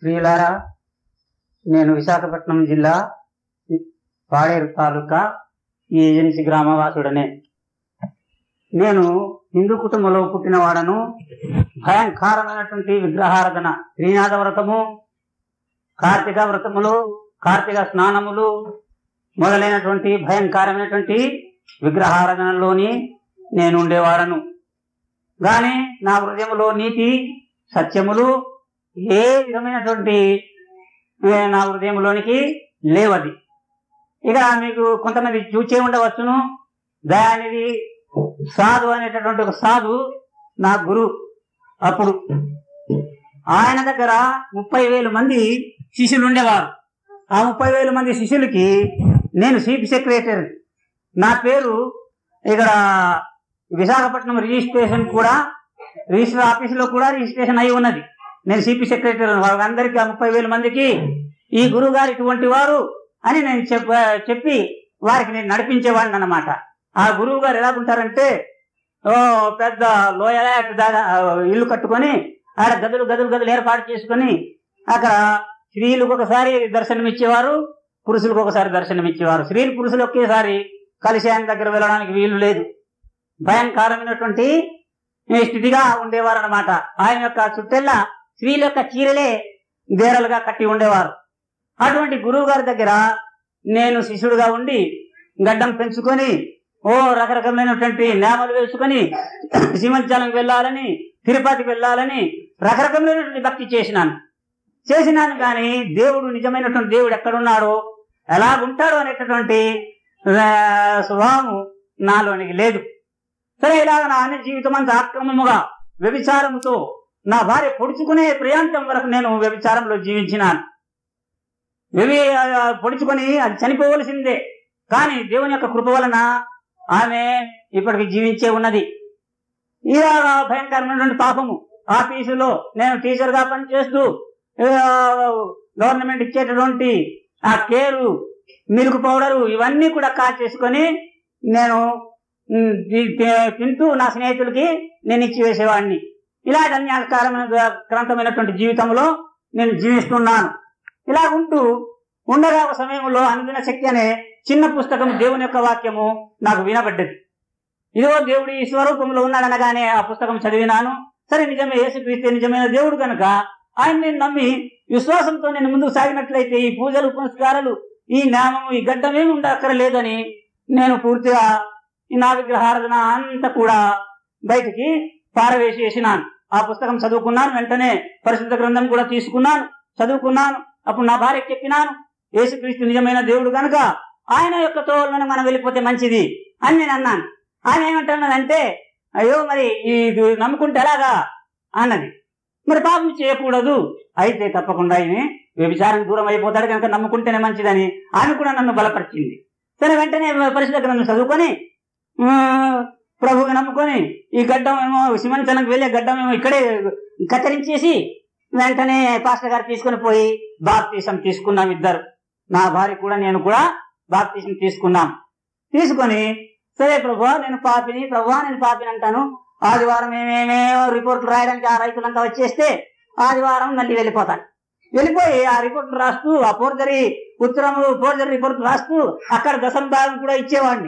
ప్రియులారా నేను విశాఖపట్నం జిల్లా పాడేరు తాలూకా ఈ ఏజెన్సీ గ్రామవాసుడనే నేను హిందూ కుటుంబంలో పుట్టినవాడను భయంకరమైనటువంటి విగ్రహారాధన శ్రీనాథ వ్రతము కార్తీక వ్రతములు కార్తీక స్నానములు మొదలైనటువంటి భయంకరమైనటువంటి విగ్రహారాధనలోని నేను ఉండేవాడను గాని నా హృదయంలో నీతి సత్యములు ఏ విధమైనటువంటి ఏ, నా హృదయంలోనికి లేవది ఇక మీకు కొంతమంది చూచే ఉండవచ్చును దయానిధి సాధు అనేటటువంటి ఒక సాధు నా గురు అప్పుడు ఆయన దగ్గర ముప్పై వేల మంది శిష్యులు ఉండేవారు ఆ ముప్పై వేల మంది శిష్యులకి నేను చీఫ్ సెక్రటరీ నా పేరు ఇక్కడ విశాఖపట్నం రిజిస్ట్రేషన్ కూడా రిజిస్టర్ ఆఫీసులో కూడా రిజిస్ట్రేషన్ అయి ఉన్నది నేను సిపి సెక్రటరీ వాళ్ళందరికీ ఆ ముప్పై వేల మందికి ఈ గురువు గారు ఇటువంటి వారు అని నేను చెప్ప చెప్పి వారికి నేను నడిపించేవాడిని అన్నమాట ఆ గురువు గారు ఎలాగుంటారంటే ఓ పెద్ద లోయలాట్ దాకా ఇల్లు కట్టుకొని ఆడ గదులు గదులు గదులు ఏర్పాటు చేసుకొని అక్కడ స్త్రీలకు ఒకసారి దర్శనం ఇచ్చేవారు పురుషులకు ఒకసారి దర్శనం ఇచ్చేవారు స్త్రీలు పురుషులు ఒకేసారి కలిసి ఆయన దగ్గర వెళ్ళడానికి వీలు లేదు భయంకరమైనటువంటి స్థితిగా ఉండేవారు అనమాట ఆయన యొక్క చుట్టెల్లా స్త్రీల యొక్క చీరలే దేరలుగా కట్టి ఉండేవారు అటువంటి గురువు గారి దగ్గర నేను శిష్యుడుగా ఉండి గడ్డం పెంచుకొని ఓ రకరకమైనటువంటి నేమలు వేసుకొని సింహాచలం వెళ్ళాలని తిరుపతి వెళ్ళాలని రకరకమైనటువంటి భక్తి చేసినాను చేసినాను కానీ దేవుడు నిజమైనటువంటి దేవుడు ఎక్కడున్నాడో ఎలాగుంటాడో అనేటటువంటి ఆ, స్వభావము నాలోనికి లేదు సరే ఇలాగ నా అన్ని జీవితం అంతా అక్రమముగా వ్యభిచారముతో నా భార్య పొడుచుకునే ప్రియాంతం వరకు నేను వ్యభిచారంలో జీవించినాను వ్యవి ఆ, పొడుచుకొని అది చనిపోవలసిందే కానీ దేవుని యొక్క కృప వలన ఆమె ఇప్పటికి జీవించే ఉన్నది ఇలాగ భయంకరమైనటువంటి పాపము ఆఫీసులో నేను టీచర్ గా పనిచేస్తూ ఆ, గవర్నమెంట్ ఇచ్చేటటువంటి ఆ కేరు మిల్క్ పౌడరు ఇవన్నీ కూడా కాచేసుకొని నేను ఉమ్, తి- తి- తింటూ నా స్నేహితులకి నేను ఇచ్చి వేసేవాడిని ఇలాంటి అన్యాయకరమైన క్రాంతమైనటువంటి జీవితంలో నేను జీవిస్తున్నాను ఇలా ఉంటూ ఉండగా ఒక సమయంలో అనుదిన శక్తి అనే చిన్న పుస్తకం దేవుని యొక్క వాక్యము నాకు వినబడ్డది ఇదిగో దేవుడు ఈ స్వరూపంలో ఉన్నాడనగానే ఆ పుస్తకం చదివినాను సరే నిజమే యేసుక్రీస్తే నిజమైన దేవుడు కనుక ఆయన నేను నమ్మి విశ్వాసంతో నేను ముందుకు సాగినట్లయితే ఈ పూజలు పునస్కారాలు ఈ నామము ఈ గడ్డమేమి ఉండక్కర్లేదని నేను పూర్తిగా ఈ నా విగ్రహారాధన అంతా కూడా బయటికి పారవేసేసినాను ఆ పుస్తకం చదువుకున్నాను వెంటనే పరిశుద్ధ గ్రంథం కూడా తీసుకున్నాను చదువుకున్నాను అప్పుడు నా భార్యకి చెప్పినాను యేసుక్రీస్తు నిజమైన దేవుడు కనుక ఆయన యొక్క తోడులను మనం వెళ్ళిపోతే మంచిది అని నేను అన్నాను ఆయన ఏమంటున్నదంటే అయ్యో మరి ఇది నమ్ముకుంటే ఎలాగా అన్నది మరి పాపం చేయకూడదు అయితే తప్పకుండా ఆయన వ్యభిచారం దూరం అయిపోతాడు కనుక నమ్ముకుంటేనే మంచిదని ఆమె కూడా నన్ను బలపరిచింది సరే వెంటనే పరిశుద్ధ గ్రంథం చదువుకొని ఆ, ప్రభువుని నమ్ముకొని ఈ గడ్డం ఏమో సింహాచలంకి వెళ్ళే గడ్డం ఏమో ఇక్కడే కత్తిరించేసి వెంటనే పాస్టర్ గారు తీసుకొని పోయి బాప్తీసం తీసుకున్నాం ఇద్దరు నా భార్య కూడా నేను కూడా బాప్తీసం తీసుకున్నాం తీసుకొని సరే ప్రభు నేను పాపిని ప్రభు నేను పాపిని అంటాను ఆదివారం ఏమేమేమో రిపోర్ట్లు రాయడానికి ఆ రైతులంతా వచ్చేస్తే ఆదివారం మళ్ళీ వెళ్ళిపోతాను వెళ్ళిపోయి ఆ రిపోర్ట్లు రాస్తూ ఆ ఫోర్జరీ ఉత్తరములు ఫోర్జరీ రిపోర్ట్లు రాస్తూ అక్కడ దశం భాగం కూడా ఇచ్చేవాడిని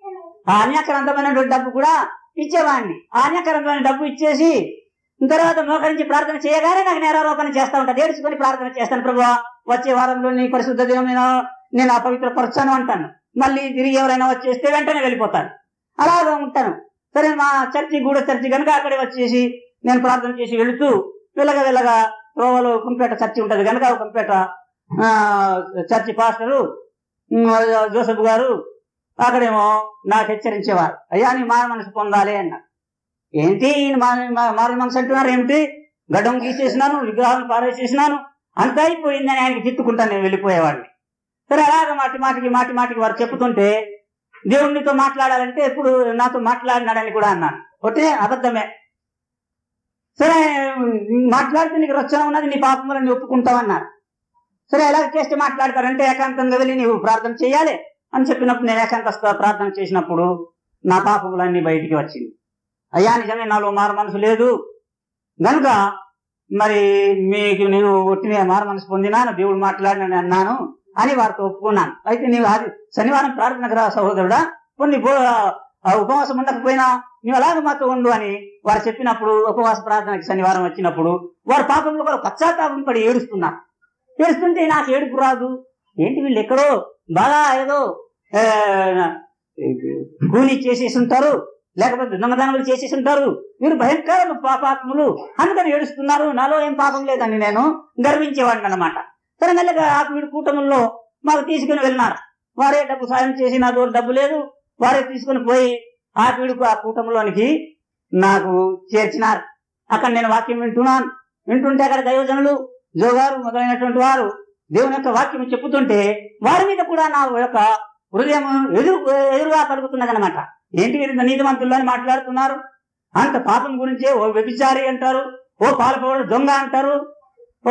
ఆ అన్యాకరంతమైనటువంటి డబ్బు కూడా ఇచ్చేవాడిని ఆ అన్యాకరంతమైన డబ్బు ఇచ్చేసి తర్వాత మోకరించి ప్రార్థన చేయగానే నాకు నేరారోపణ చేస్తా ఉంటాను ఏడ్చుకొని ప్రార్థన చేస్తాను ప్రభు వచ్చే వారంలో నీ పరిశుద్ధ దినం నేను నేను అపవిత్రపరచాను అంటాను మళ్ళీ తిరిగి ఎవరైనా వచ్చేస్తే వెంటనే వెళ్ళిపోతాను అలాగా ఉంటాను సరే మా చర్చి గూడ చర్చి కనుక అక్కడే వచ్చేసి నేను ప్రార్థన చేసి వెళుతూ వెళ్ళగా వెళ్ళగా రోవలో కుంపేట చర్చి ఉంటది కనుక ఆ కుంపేట ఆ, చర్చి పాస్టరు ఉమ్, జోసఫ్ గారు అక్కడేమో నాకు హెచ్చరించేవారు అయ్యా నీ మారు మనసు పొందాలి అన్న ఏంటి ఈయన మా- మా- మారు మనసు అంటున్నారు ఏమిటి గడ్డం గీసేసినాను విగ్రహాలను పారేసేసినాను అంతా అయిపోయిందని ఆయనకి తిట్టుకుంటాను నేను వెళ్ళిపోయేవాడిని సరే అలాగ మాటి మాటికి మాటి మాటికి వారు చెప్పుతుంటే దేవుడితో మాట్లాడాలంటే ఎప్పుడు నాతో మాట్లాడినాడని కూడా అన్నాను ఒకటే అబద్ధమే సరే మాట్లాడితే నీకు రచన ఉన్నది నీ పాపములను ఒప్పుకుంటావన్నారు సరే ఎలా చేస్తే మాట్లాడతారంటే ఏకాంతంగా వెళ్ళి నీవు ప్రార్థన చేయాలి అని చెప్పినప్పుడు నేను ఏకాంత ప్రార్థన చేసినప్పుడు నా పాపములన్నీ బయటికి వచ్చింది అయ్యా నిజమే నాలో మారు మనసు లేదు గనుక మరి మీకు నేను ఒట్టిన మారు మనసు పొందినాను దేవుడు మాట్లాడినని అన్నాను అని వారితో ఒప్పుకున్నాను అయితే నీవు ఆది శనివారం ప్రార్థనకు రా సహోదరుడా కొన్ని బో- ఆ ఉపవాసం ఉండకపోయినా నీవు అలాగ మాతో ఉండు అని వారు చెప్పినప్పుడు ఉపవాస ప్రార్థనకి శనివారం వచ్చినప్పుడు వారు పాపంలో కూడా పశ్చాత్తాపం పడి ఏడుస్తున్నారు ఏడుస్తుంటే నాకు ఏడుపు రాదు ఏంటి వీళ్ళు ఎక్కడో బాగా ఏదో ఆ, కూని చేసేసి ఉంటారు లేకపోతే దొంగదనములు చేసేసి ఉంటారు వీరు భయంకర పాపాత్ములు అందుకని ఏడుస్తున్నారు నాలో ఏం పాపం లేదని నేను గర్వించేవాడిని అనమాట సరే మెల్లగా ఆత్మీయుడు కూటముల్లో మాకు తీసుకుని వెళ్ళినారు వారే డబ్బు సాయం చేసి నా దగ్గర డబ్బు లేదు వారే తీసుకుని పోయి ఆత్మీయుడికి ఆ కూటంలోనికి నాకు చేర్చినారు అక్కడ నేను వాక్యం వింటున్నాను వింటుంటే అక్కడ దైవజనులు జోగారు మొదలైనటువంటి వారు దేవుని యొక్క వాక్యం చెప్పుతుంటే వారి మీద కూడా నా యొక్క హృదయం ఎదురు ఎదురుగా పలుకుతున్నదనమాట ఏంటి వీరు నీతిమంతులు అని మాట్లాడుతున్నారు అంత పాపం గురించే ఓ వ్యభిచారి అంటారు ఓ పాలపవాడు దొంగ అంటారు ఓ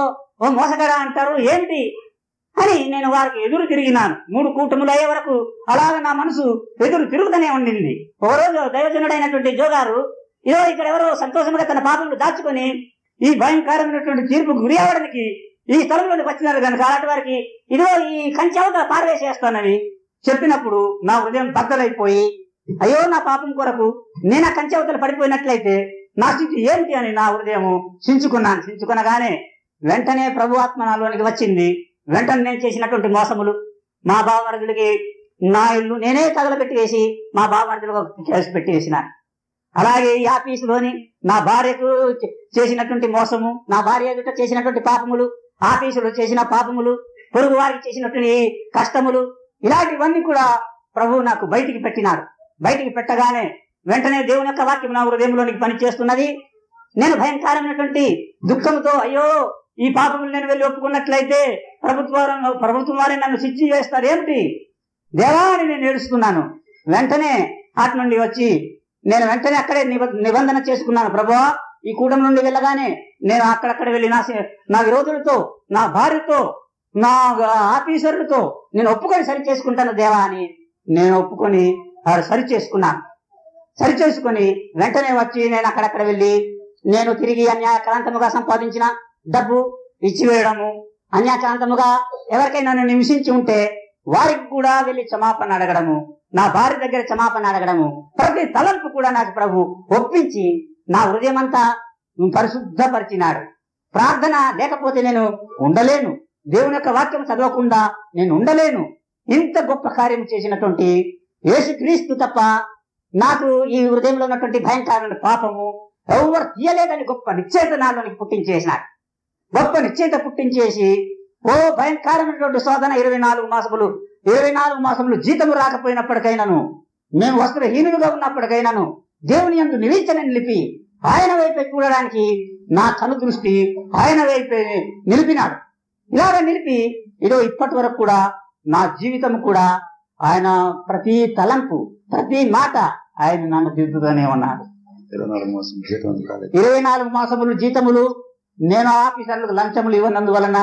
ఓ మోసగడ అంటారు ఏంటి అని నేను వారికి ఎదురు తిరిగినాను మూడు కూటములు అయ్యే వరకు అలాగ నా మనసు ఎదురు తిరుగుతూనే ఉండింది ఓ రోజు దైవజనుడైనటువంటి జోగారు ఇదో ఇక్కడ ఎవరో సంతోషంగా తన పాపములు దాచుకొని ఈ భయంకరమైనటువంటి తీర్పుకు గురి అవ్వడానికి ఈ స్థలంలోకి వచ్చినారు కనుక అలాంటి వారికి ఇదిగో ఈ కంచె అవతల పారవేసేస్తానని చెప్పినప్పుడు నా హృదయం బద్దలైపోయి అయ్యో నా పాపం కొరకు నేను ఆ కంచె అవతల పడిపోయినట్లయితే నా స్థితి ఏంటి అని నా హృదయం చించుకున్నాను చించుకునగానే వెంటనే ప్రభు ఆత్మ నాలోనికి వచ్చింది వెంటనే నేను చేసినటువంటి మోసములు మా బావమరుదులకి నా ఇల్లు నేనే తగలబెట్టి వేసి మా బావమరుదులకు ఒక కేసు పెట్టి వేసినాను అలాగే ఈ ఆఫీసులోని నా భార్యకు చే- చేసినటువంటి మోసము నా భార్య ఎదుట చేసినటువంటి పాపములు ఆఫీసులో చేసిన పాపములు పొరుగు వారికి చేసినటువంటి కష్టములు ఇలాంటివన్నీ కూడా ప్రభు నాకు బయటికి పెట్టినాడు బయటికి పెట్టగానే వెంటనే దేవుని యొక్క వాక్యం నా హృదయంలోనికి పనిచేస్తున్నది నేను భయంకరమైనటువంటి దుఃఖంతో అయ్యో ఈ పాపములు నేను వెళ్ళి ఒప్పుకున్నట్లయితే ప్రభుత్వం ప్రభుత్వం వారే నన్ను శిక్షి చేస్తారు ఏమిటి దేవా అని నేను ఏడుస్తున్నాను వెంటనే అటు నుండి వచ్చి నేను వెంటనే అక్కడే నిబ- నిబంధన చేసుకున్నాను ప్రభా ఈ కూటమి నుండి వెళ్ళగానే నేను అక్కడక్కడ వెళ్ళి నా సే- నా విరోధులతో నా భార్యతో నా ఆఫీసర్లతో నేను ఒప్పుకొని సరి చేసుకుంటాను దేవా అని నేను ఒప్పుకొని ఆడు సరి చేసుకున్నాను సరి చేసుకొని వెంటనే వచ్చి నేను అక్కడక్కడ వెళ్ళి నేను తిరిగి అన్యాయక్రాంతముగా సంపాదించిన డబ్బు ఇచ్చివేయడము అన్యాక్రాంతముగా ఎవరికైనా నన్ను హింసించి ఉంటే వారికి కూడా వెళ్ళి క్షమాపణ అడగడము నా భార్య దగ్గర క్షమాపణ అడగడము ప్రతి తలంపు కూడా నాకు ప్రభు ఒప్పించి నా హృదయం అంతా పరిశుద్ధపరిచినాడు ప్రార్థన లేకపోతే నేను ఉండలేను దేవుని యొక్క వాక్యం చదవకుండా నేను ఉండలేను ఇంత గొప్ప కార్యం చేసినటువంటి యేసుక్రీస్తు తప్ప నాకు ఈ హృదయంలో ఉన్నటువంటి భయంకరమైన పాపము ఎవరు తీయలేదని గొప్ప నిశ్చయిత నాలోనికి పుట్టించేసినాడు గొప్ప నిశ్చయిత పుట్టించేసి ఓ భయంకరమైనటువంటి శోధన ఇరవై నాలుగు మాసములు ఇరవై నాలుగు మాసములు జీతము రాకపోయినప్పటికైనాను మేము వస్త్రహీనులుగా ఉన్నప్పటికైనాను దేవుని యందు నిరీక్షణ నిలిపి ఆయన వైపే చూడడానికి నా కను దృష్టి ఆయన వైపే నిలిపినాడు ఇలాగ నిలిపి ఇదో ఇప్పటి వరకు కూడా నా జీవితం కూడా ఆయన ప్రతి తలంపు ప్రతి మాట ఆయన నన్ను దిద్దుతూనే ఉన్నాడు ఇరవై నాలుగు మాసం జీతం కాలేదు ఇరవై నాలుగు మాసములు జీతములు నేను ఆఫీసర్లకు లంచములు ఇవ్వనందువలన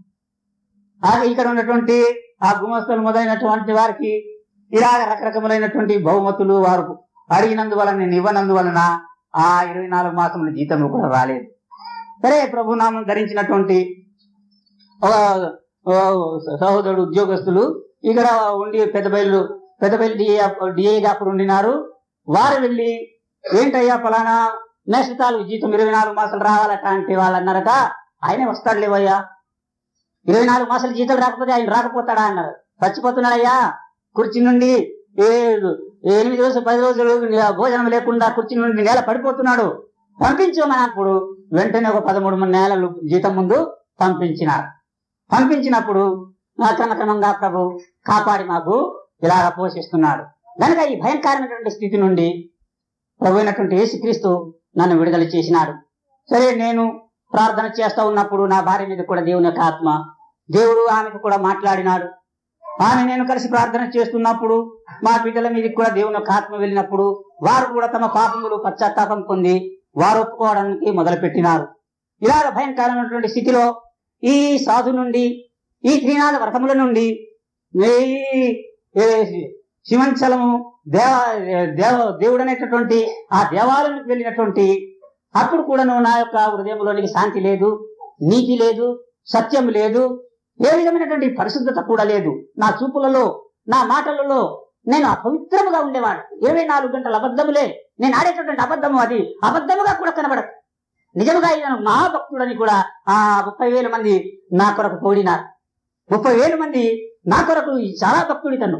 అలాగే ఇక్కడ ఉన్నటువంటి ఆ గుమస్తులు మొదలైనటువంటి వారికి ఇలాగ రకరకములైనటువంటి బహుమతులు వారు అడిగినందువలన నేను ఇవ్వనందువలన ఆ ఇరవై నాలుగు మాసముల జీతములు కూడా రాలేదు సరే ప్రభునామం ధరించినటువంటి ఒక ఓ సహోదరుడు ఉద్యోగస్తులు ఇక్కడ ఉండి పెద్ద బయలు పెద్ద బయలు డిఏగా అప్పుడు ఉండినారు వారు వెళ్ళి ఏంటయ్యా ఫలానా నెక్స్ట్ తాలూకు జీతం ఇరవై నాలుగు మాసాలు రావాలట అంటే వాళ్ళు అన్నారట ఆయనే వస్తాడు లేవయ్యా ఇరవై నాలుగు మాసాలు జీతం రాకపోతే ఆయన రాకపోతాడా అన్నారు చచ్చిపోతున్నాడయ్యా కుర్చీ నుండి ఏ ఏ ఎనిమిది రోజులు పది రోజులు భోజనం లేకుండా కుర్చీ నుండి నేల పడిపోతున్నాడు పంపించమన్నప్పుడు వెంటనే ఒక పదమూడు మంది నేలలు జీతం ముందు పంపించినారు పంపించినప్పుడు ఆ క్రమక్రమంగా ప్రభు కాపాడి మాకు ఇలాగ పోషిస్తున్నాడు కనుక ఈ భయంకరమైనటువంటి స్థితి నుండి ప్రభు అయినటువంటి యేసుక్రీస్తు నన్ను విడుదల చేసినాడు సరే నేను ప్రార్థన చేస్తా ఉన్నప్పుడు నా భార్య మీద కూడా దేవుని యొక్క ఆత్మ దేవుడు ఆమెకు కూడా మాట్లాడినాడు ఆమె నేను కలిసి ప్రార్థన చేస్తున్నప్పుడు మా బిడ్డల మీదకి కూడా దేవుని యొక్క ఆత్మ వెళ్ళినప్పుడు వారు కూడా తమ పాపములు పశ్చాత్తాపం పొంది వారు ఒప్పుకోవడానికి మొదలుపెట్టినారు ఇలాగ భయంకరమైనటువంటి స్థితిలో ఈ సాధు నుండి ఈ త్రినాథ వ్రతముల నుండి ఈ ఈ శివంచలము దేవ దేవ దేవుడు అనేటటువంటి ఆ దేవాలయానికి వెళ్ళినటువంటి అప్పుడు కూడాను నా యొక్క హృదయంలోనికి శాంతి లేదు నీతి లేదు సత్యం లేదు ఏ విధమైనటువంటి పరిశుద్ధత కూడా లేదు నా చూపులలో నా మాటలలో నేను అపవిత్రముగా ఉండేవాడు ఇరవై నాలుగు గంటల అబద్ధములే నేను ఆడేటటువంటి అబద్ధము అది అబద్ధముగా కూడా కనబడదు నిజముగా ఈయన మహాభక్తుడని కూడా ఆ ముప్పై వేల మంది నా కొరకు పోడినారు ముప్పై వేల మంది నా కొరకు చాలా భక్తుడి తను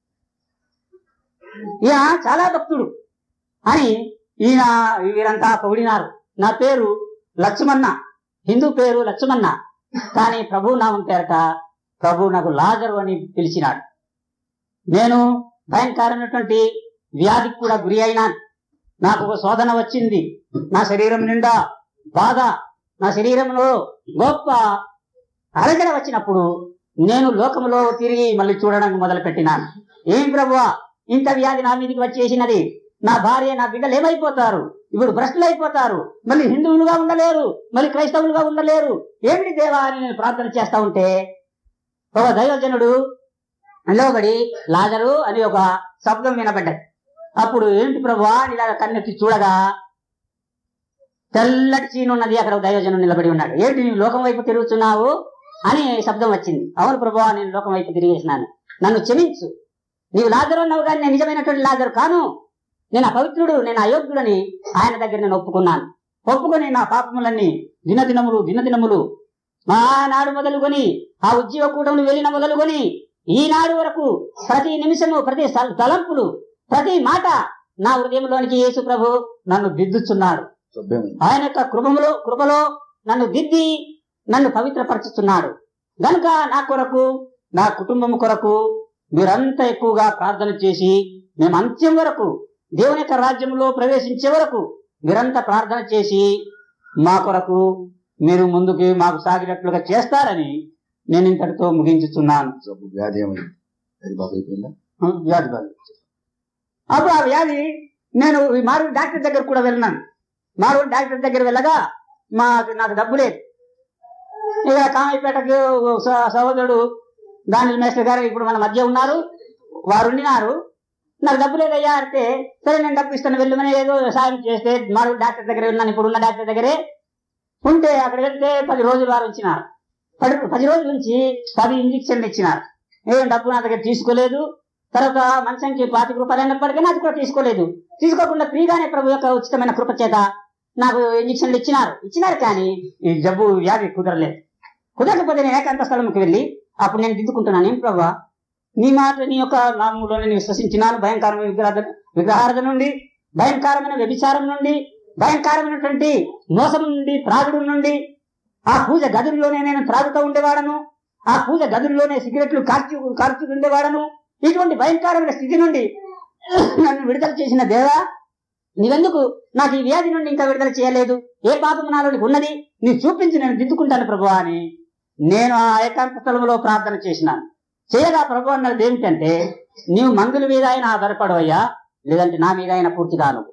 ఈయన చాలా భక్తుడు అని ఈయన వీరంతా పొగిడినారు నా పేరు లక్ష్మణ హిందూ పేరు లక్ష్మణ కానీ ప్రభు నామం పేరట ప్రభు నాకు లాజరు అని పిలిచినాడు నేను భయంకరమైనటువంటి వ్యాధికి కూడా గురి అయినాను నాకు ఒక శోధన వచ్చింది నా శరీరం నిండా బాధ నా శరీరంలో గొప్ప అలజడ వచ్చినప్పుడు నేను లోకంలో తిరిగి మళ్ళీ చూడడానికి మొదలు పెట్టినాను ఏం ప్రభువా ఇంత వ్యాధి నా మీదకి వచ్చేసినది నా భార్య నా బిడ్డలు ఏమైపోతారు ఇప్పుడు భ్రష్టులు అయిపోతారు మళ్ళీ హిందువులుగా ఉండలేరు మళ్ళీ క్రైస్తవులుగా ఉండలేరు ఏమిటి దేవా అని నేను ప్రార్థన చేస్తా ఉంటే ఒక దైవజనుడు నిలవబడి లాజరు అని ఒక శబ్దం వినబడ్డది అప్పుడు ఏంటి ప్రభువా అని ఇలా కన్నెత్తి చూడగా తెల్లటి చీను ఉన్నది అక్కడ ఒక దైవజనుడు నిలబడి ఉన్నాడు ఏంటి నీవు లోకం వైపు తిరుగుతున్నావు అని శబ్దం వచ్చింది అవును ప్రభువా నేను లోకం వైపు తిరిగేసినాను నన్ను క్షమించు నీవు లాజరు అన్నావు కానీ నేను నిజమైనటువంటి లాజరు కాను నేను అపవిత్రుడు నేను అయోగ్యుడని ఆయన దగ్గర నేను ఒప్పుకున్నాను ఒప్పుకొని నా పాపములన్నీ దినదినములు దినదినములు ఆనాడు మొదలుకొని ఆ ఉద్యోగ కూటములు వెళ్ళిన మొదలుకొని ఈనాడు వరకు ప్రతి నిమిషము ప్రతి సల- తలంపులు ప్రతి మాట నా హృదయంలోనికి యేసు ప్రభు నన్ను దిద్దుచున్నాడు సభ్యమైంది ఆయన యొక్క కృపములో కృపలో నన్ను దిద్ది నన్ను పవిత్రపరచుతున్నాడు గనుక నా కొరకు నా కుటుంబం కొరకు మీరంతా ఎక్కువగా ప్రార్థన చేసి మేము అంత్యం వరకు దేవుని యొక్క రాజ్యంలో ప్రవేశించే వరకు మీరంతా ప్రార్థన చేసి మా కొరకు మీరు ముందుకు మాకు సాగినట్లుగా చేస్తారని నేను ఇంతటితో ముగించుతున్నాను జబ్బు వ్యాధి ఏమైంది అది బాగా అయిపోయిందా వ్యాధి బాధ అప్పుడు ఆ వ్యాధి నేను ఈ మారు డాక్టర్ దగ్గర కూడా వెళ్ళినాను మారు డాక్టర్ దగ్గర వెళ్ళగా మా నాకు డబ్బు లేదు ఇక కామైపేటకు స- సహోదరుడు దాని మేస్టర్ గారు ఇప్పుడు మన మధ్య ఉన్నారు వారు ఉండినారు నాకు డబ్బు లేదయ్యా అంటే సరే నేను డబ్బు ఇస్తాను వెళ్ళమని ఏదో సాయం చేస్తే మారు డాక్టర్ దగ్గర ఉన్నాను ఇప్పుడు ఉన్న డాక్టర్ దగ్గరే ఉంటే అక్కడ వెళ్తే పది రోజులు వారు ఉంచినారు పది పది రోజుల నుంచి పది ఇంజక్షన్లు ఇచ్చినారు ఏం డబ్బు నా దగ్గర తీసుకోలేదు తర్వాత మనిషికి పాతిక రూపాయలు అయినప్పటికీ నాకు కూడా తీసుకోలేదు తీసుకోకుండా ఫ్రీగానే ప్రభు యొక్క ఉచితమైన కృప చేత నాకు ఇంజక్షన్లు ఇచ్చినారు ఇచ్చినారు కానీ ఈ జబ్బు వ్యాధి కుదరలేదు కుదరకపోతే నేను ఏకాంత స్థలంకి వెళ్ళి అప్పుడు నేను దిద్దుకుంటున్నాను ఏం ప్రభా నీ మాట నీ యొక్క నామంలోనే నేను విశ్వసించినాను భయంకరమైన విగ్రహ విగ్రహార్థ నుండి భయంకరమైన వ్యభిచారం నుండి భయంకరమైనటువంటి మోసం నుండి త్రాగుడు నుండి ఆ పూజ గదుల్లోనే నేను త్రాగుతూ ఉండేవాడను ఆ పూజ గదుల్లోనే సిగరెట్లు కార్చు కార్చు ఉండేవాడను ఇటువంటి భయంకరమైన స్థితి నుండి నన్ను విడుదల చేసిన దేవా నీవెందుకు నాకు ఈ వ్యాధి నుండి ఇంకా విడుదల చేయలేదు ఏ పాపం నాలోనికి ఉన్నది నీ చూపించి నేను దిద్దుకుంటాను ప్రభు అని నేను ఆ ఏకాంత స్థలంలో ప్రార్థన చేసినాను చేయగా ప్రభు అన్నది ఏమిటంటే నీవు మందుల మీద అయినా ఆధారపడవయ్యా లేదంటే నా మీద అయినా పూర్తిగా అనుకో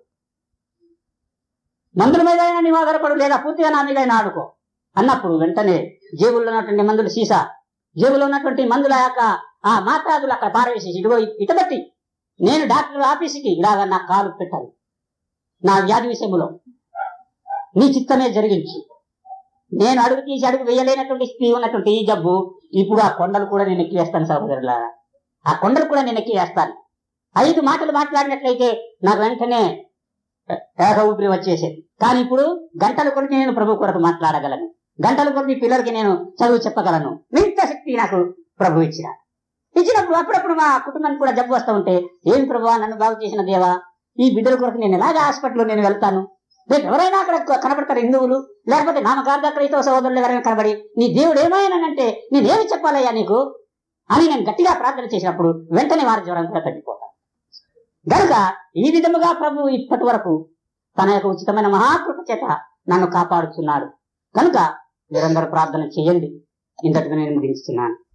మందుల మీద అయినా నీవు ఆధారపడు లేదా పూర్తిగా నా మీద అయినా ఆడుకో అన్నప్పుడు వెంటనే జేబుల్లో ఉన్నటువంటి మందుల సీసా జేబులో ఉన్నటువంటి మందుల యొక్క ఆ మాత్రాదులు అక్కడ పారవేసేసి ఇదిగో ఇటబట్టి నేను డాక్టర్ ఆఫీసుకి ఇలాగ నా కాలు పెట్టాను నా వ్యాధి విషయంలో నీ చిత్తమే జరిగించు నేను అడుగు తీసి అడుగు వేయలేనటువంటి స్థితి ఉన్నటువంటి ఈ జబ్బు ఇప్పుడు ఆ కొండలు కూడా నేను ఎక్కివేస్తాను సహోదరులారా ఆ కొండలు కూడా నేను ఎక్కివేస్తాను ఐదు మాటలు మాట్లాడినట్లయితే నాకు వెంటనే ఏక ఊపిరి వచ్చేసేది కానీ ఇప్పుడు గంటల కొద్ది నేను ప్రభు కొరకు మాట్లాడగలను గంటల కొద్ది పిల్లలకి నేను చదువు చెప్పగలను మిగతా శక్తి నాకు ప్రభు ఇచ్చిన ఇచ్చినప్పుడు అప్పుడప్పుడు మా కుటుంబానికి కూడా జబ్బు వస్తూ ఉంటే ఏం ప్రభు నన్ను బాగు చేసిన దేవా ఈ బిడ్డల కొరకు నేను ఎలాగ హాస్పిటల్లో నేను వెళ్తాను రేపు ఎవరైనా అక్కడ కనబడతారు హిందువులు లేకపోతే నామకార్థ క్రైస్తవ సహోదరులు ఎవరైనా కనబడి నీ దేవుడు ఏమైనానంటే నేనేమి చెప్పాలయ్యా నీకు అని నేను గట్టిగా ప్రార్థన చేసినప్పుడు వెంటనే వారి జ్వరం కూడా తగ్గిపోతాను గనుక ఈ విధముగా ప్రభు ఇప్పటి వరకు తన యొక్క ఉచితమైన మహాకృప చేత నన్ను కాపాడుతున్నాడు కనుక మీరందరూ ప్రార్థన చేయండి ఇంతటిగా నేను ముగించుతున్నాను